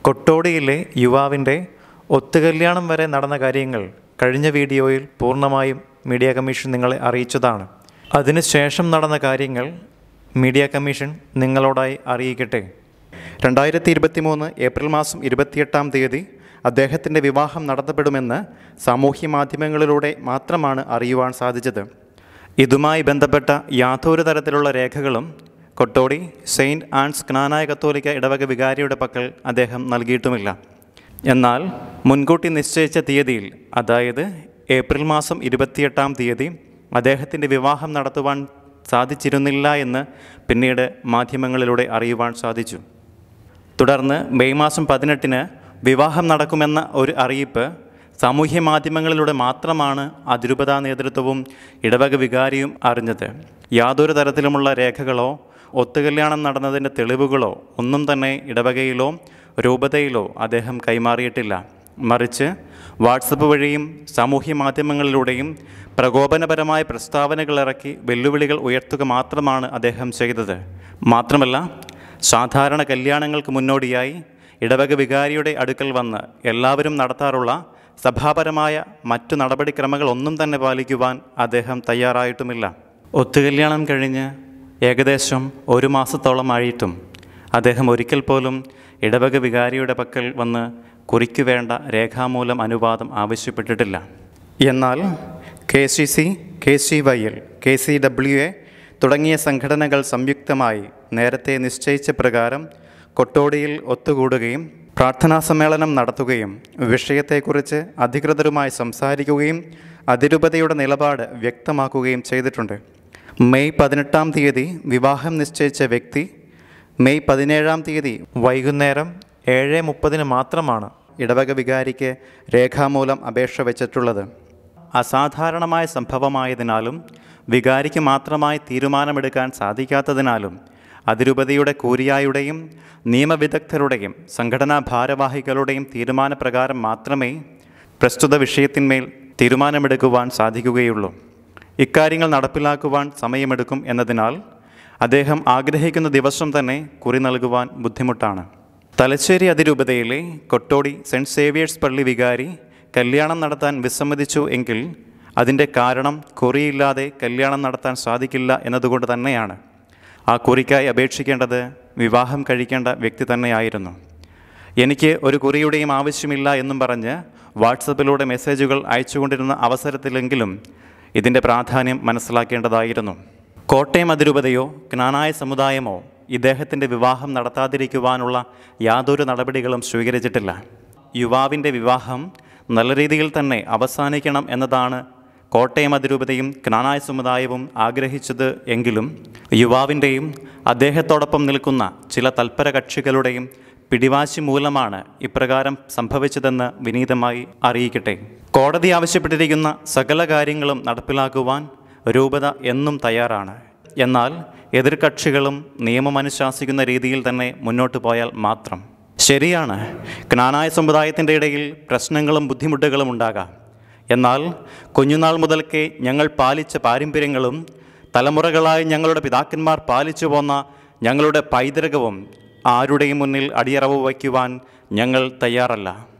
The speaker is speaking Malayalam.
കൊട്ടോടിയിലെ യുവാവിൻ്റെ ഒത്തുകല്യാണം വരെ നടന്ന കാര്യങ്ങൾ കഴിഞ്ഞ വീഡിയോയിൽ പൂർണ്ണമായും മീഡിയ കമ്മീഷൻ നിങ്ങളെ അറിയിച്ചതാണ് അതിനുശേഷം നടന്ന കാര്യങ്ങൾ മീഡിയ കമ്മീഷൻ നിങ്ങളോടായി അറിയിക്കട്ടെ രണ്ടായിരത്തി ഇരുപത്തി മൂന്ന് ഏപ്രിൽ മാസം ഇരുപത്തിയെട്ടാം തീയതി അദ്ദേഹത്തിൻ്റെ വിവാഹം നടത്തപ്പെടുമെന്ന് സാമൂഹ്യ മാധ്യമങ്ങളിലൂടെ മാത്രമാണ് അറിയുവാൻ സാധിച്ചത് ഇതുമായി ബന്ധപ്പെട്ട യാതൊരു തരത്തിലുള്ള രേഖകളും കൊട്ടോടി സെയിൻറ്റ് ആൻസ് ജ്ഞാനായ കത്തോലിക്ക ഇടവക വികാരിയുടെ പക്കൽ അദ്ദേഹം നൽകിയിട്ടുമില്ല എന്നാൽ മുൻകൂട്ടി നിശ്ചയിച്ച തീയതിയിൽ അതായത് ഏപ്രിൽ മാസം ഇരുപത്തിയെട്ടാം തീയതി അദ്ദേഹത്തിൻ്റെ വിവാഹം നടത്തുവാൻ സാധിച്ചിരുന്നില്ല എന്ന് പിന്നീട് മാധ്യമങ്ങളിലൂടെ അറിയുവാൻ സാധിച്ചു തുടർന്ന് മെയ് മാസം പതിനെട്ടിന് വിവാഹം നടക്കുമെന്ന ഒരു അറിയിപ്പ് സാമൂഹ്യ മാധ്യമങ്ങളിലൂടെ മാത്രമാണ് അതിരൂപതാ നേതൃത്വവും ഇടവക വികാരിയും അറിഞ്ഞത് യാതൊരു തരത്തിലുമുള്ള രേഖകളോ ഒത്തുകല്യാണം നടന്നതിൻ്റെ തെളിവുകളോ ഒന്നും തന്നെ ഇടവകയിലോ രൂപതയിലോ അദ്ദേഹം കൈമാറിയിട്ടില്ല മറിച്ച് വാട്സപ്പ് വഴിയും സാമൂഹ്യ മാധ്യമങ്ങളിലൂടെയും പ്രകോപനപരമായ പ്രസ്താവനകൾ ഇറക്കി വെല്ലുവിളികൾ ഉയർത്തുക മാത്രമാണ് അദ്ദേഹം ചെയ്തത് മാത്രമല്ല സാധാരണ കല്യാണങ്ങൾക്ക് മുന്നോടിയായി ഇടവക വികാരിയുടെ അടുക്കൽ വന്ന് എല്ലാവരും നടത്താറുള്ള സഭാപരമായ മറ്റു നടപടിക്രമങ്ങളൊന്നും തന്നെ പാലിക്കുവാൻ അദ്ദേഹം തയ്യാറായിട്ടുമില്ല ഒത്തുകല്യാണം കഴിഞ്ഞ് ഏകദേശം ഒരു മാസത്തോളം ആയിട്ടും അദ്ദേഹം ഒരിക്കൽ പോലും ഇടവക വികാരിയുടെ പക്കൽ വന്ന് കുറിക്കു വേണ്ട രേഖാമൂലം അനുവാദം ആവശ്യപ്പെട്ടിട്ടില്ല എന്നാൽ K C C K C Y L K C W A തുടങ്ങിയ സംഘടനകൾ സംയുക്തമായി നേരത്തെ നിശ്ചയിച്ച പ്രകാരം കൊട്ടോടിയിൽ ഒത്തുകൂടുകയും പ്രാർത്ഥനാ സമ്മേളനം നടത്തുകയും വിഷയത്തെക്കുറിച്ച് അധികൃതരുമായി സംസാരിക്കുകയും അതിരൂപതയുടെ നിലപാട് വ്യക്തമാക്കുകയും ചെയ്തിട്ടുണ്ട് മെയ് പതിനെട്ടാം തീയതി വിവാഹം നിശ്ചയിച്ച വ്യക്തി മെയ് പതിനേഴാം തീയതി വൈകുന്നേരം ഏഴ് മുപ്പതിന് മാത്രമാണ് ഇടവക വികാരിക്ക് രേഖാമൂലം അപേക്ഷ വെച്ചിട്ടുള്ളത് അസാധാരണമായ സംഭവമായതിനാലും വികാരിക്ക് മാത്രമായി തീരുമാനമെടുക്കാൻ സാധിക്കാത്തതിനാലും അതിരൂപതയുടെ കൂരിയായുടെയും നിയമവിദഗ്ധരുടെയും സംഘടനാ ഭാരവാഹികളുടെയും തീരുമാനപ്രകാരം മാത്രമേ പ്രസ്തുത വിഷയത്തിന്മേൽ തീരുമാനമെടുക്കുവാൻ സാധിക്കുകയുള്ളൂ ഇക്കാര്യങ്ങൾ നടപ്പിലാക്കുവാൻ സമയമെടുക്കും എന്നതിനാൽ അദ്ദേഹം ആഗ്രഹിക്കുന്ന ദിവസം തന്നെ കുറി നൽകുവാൻ ബുദ്ധിമുട്ടാണ് തലശ്ശേരി അതിരൂപതയിലെ കൊട്ടോടി സെൻറ്റ് സേവിയേഴ്സ് പള്ളി വികാരി കല്യാണം നടത്താൻ വിസമ്മതിച്ചു എങ്കിൽ അതിൻ്റെ കാരണം കുറിയില്ലാതെ കല്യാണം നടത്താൻ സാധിക്കില്ല എന്നതുകൊണ്ട് തന്നെയാണ് ആ കുറിക്കായി അപേക്ഷിക്കേണ്ടത് വിവാഹം കഴിക്കേണ്ട വ്യക്തി തന്നെയായിരുന്നു എനിക്ക് ഒരു കുറിയുടെയും ആവശ്യമില്ല എന്നും പറഞ്ഞ് വാട്സപ്പിലൂടെ മെസ്സേജുകൾ അയച്ചുകൊണ്ടിരുന്ന അവസരത്തിലെങ്കിലും ഇതിൻ്റെ പ്രാധാന്യം മനസ്സിലാക്കേണ്ടതായിരുന്നു കോട്ടയം അതിരൂപതയോ ജ്ഞാനായ സമുദായമോ ഇദ്ദേഹത്തിൻ്റെ വിവാഹം നടത്താതിരിക്കുവാനുള്ള യാതൊരു നടപടികളും സ്വീകരിച്ചിട്ടില്ല യുവാവിൻ്റെ വിവാഹം നല്ല രീതിയിൽ തന്നെ അവസാനിക്കണം എന്നതാണ് കോട്ടയം അതിരൂപതയും ജ്ഞാനായ സമുദായവും ആഗ്രഹിച്ചത് എങ്കിലും യുവാവിൻ്റെയും അദ്ദേഹത്തോടൊപ്പം നിൽക്കുന്ന ചില തൽപര കക്ഷികളുടെയും പിടിവാശി മൂലമാണ് ഇപ്രകാരം സംഭവിച്ചതെന്ന് വിനീതമായി അറിയിക്കട്ടെ കോടതി ആവശ്യപ്പെട്ടിരിക്കുന്ന സകല കാര്യങ്ങളും നടപ്പിലാക്കുവാൻ രൂപത എന്നും തയ്യാറാണ് എന്നാൽ എതിർകക്ഷികളും നിയമം അനുശാസിക്കുന്ന രീതിയിൽ തന്നെ മുന്നോട്ട് പോയാൽ മാത്രം ശരിയാണ് ജ്ഞാനായ സമുദായത്തിൻ്റെ ഇടയിൽ പ്രശ്നങ്ങളും ബുദ്ധിമുട്ടുകളും ഉണ്ടാകാം എന്നാൽ കുഞ്ഞുനാൾ മുതൽക്കേ ഞങ്ങൾ പാലിച്ച പാരമ്പര്യങ്ങളും തലമുറകളായി ഞങ്ങളുടെ പിതാക്കന്മാർ പാലിച്ചു പോന്ന ഞങ്ങളുടെ പൈതൃകവും ആരുടെയും മുന്നിൽ അടിയറവ് വയ്ക്കുവാൻ ഞങ്ങൾ തയ്യാറല്ല